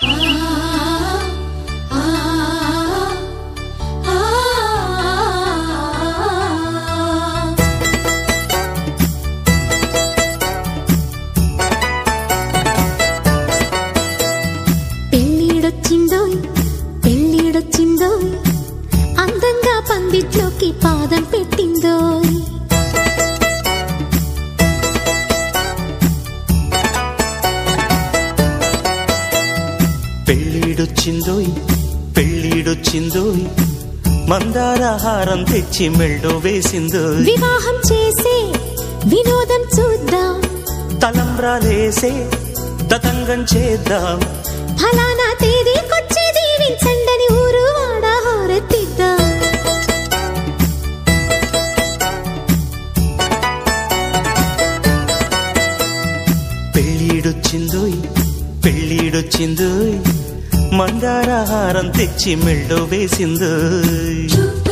పెళ్ళిడొచ్చిందోయ్ పెళ్ళిడొచ్చిందోయ్ అందంగా పందిట్లోకి పాదం పెట్టిందోయ్ పెళ్ళిడొచ్చిందోయ్ పెళ్ళిడొచ్చిందోయ్ మందారహారం తెచ్చి మెళ్ళో వేసిందోయ్ వివాహం చేసే వినోదం చూద్దాం తలంబ్రాలేసే తతంగం చేద్దాం ఫలానా తేదీకొచ్చి దీవించండని ఊరు వాడ హోరెత్తిద్దాం పెళ్ళిడొచ్చిందోయ్ పెళ్ళిడొచ్చిందోయ్ మందారహారం తెచ్చి మెళ్ళో వేసిందోయ్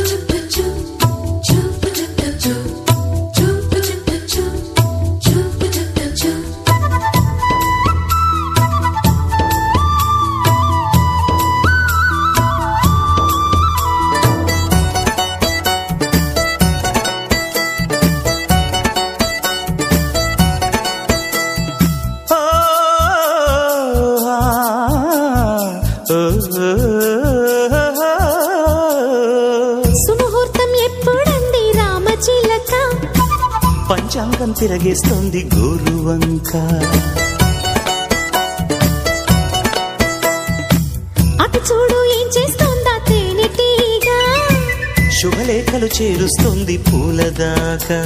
ఓ, ఆ, ఓ, ఓ, సుముహూర్తం ఎప్పుడండి రామచిలక పంచాంగం తిరగేస్తోంది గోరువంక అటు చూడు ఏం చేస్తోందా తేనెటీగా శుభలేఖలు చేరుస్తోంది పూలదాకా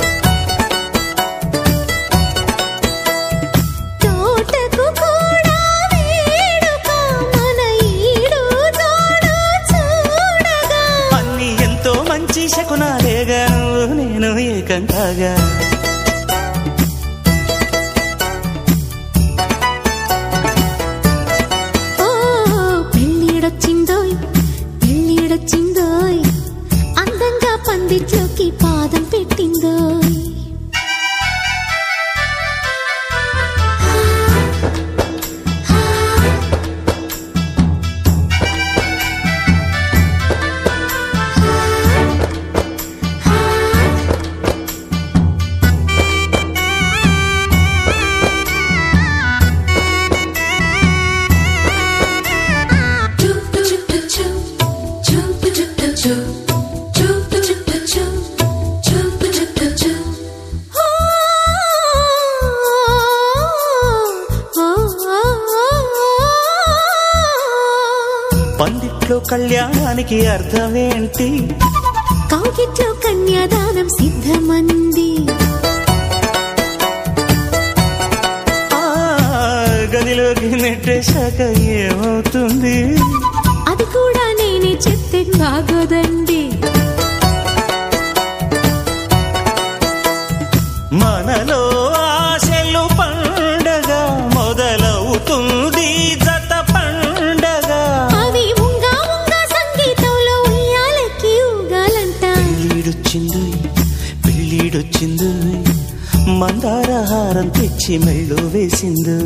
తోటకు కూడా వేడుక మన ఈడు జోడు చూడగా అన్ని ఎంతో మంచి శకునాలేగా నువ్వు నేను ఏకంకాగా ఓ పెళ్ళిడొచ్చిందోయ్ పెళ్ళిడొచ్చిందోయ్ అందంగా పందిట్లోకి పాదం పెట్టిందోయ్ పందిట్లో కళ్యాణానికి అర్థమేంటి కౌగిట్లో కన్యాదానం సిద్ధమంది ఆ గదిలోకి నెట్టేశాక ఏమవుతుంది అది కూడా నేనే చెప్తే బాగోదండి మనలో ఆశలు పండగ మొదలవుతుంది జత పండగ అవి ఉంగా ఉంగా సంగీతంలో ఉయ్యాలకి ఊగాలంట పెళ్ళిడొచ్చింది పెళ్ళిడొచ్చింది మందారహారం తెచ్చి మెళ్ళో వేసింది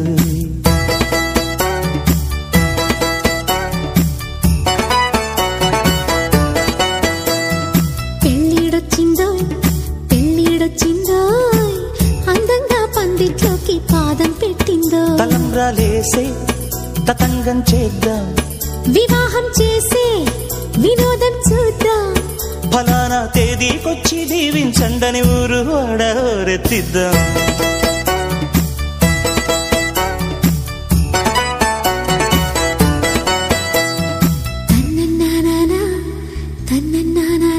పెళ్ళిడొచ్చిందోయ్ పెళ్ళిడొచ్చిందోయ్ అందంగా పందిట్లోకి పాదం పెట్టిందో తలంబ్రాలేసే తతంగం చేద్దాం వివాహం చేసే వినోదం చూద్దాం ఫలానా తేదీకొచ్చి దీవించండని ఊరు వాడరెత్తిద్దాం తన్నన్నానా తన్నన్నానా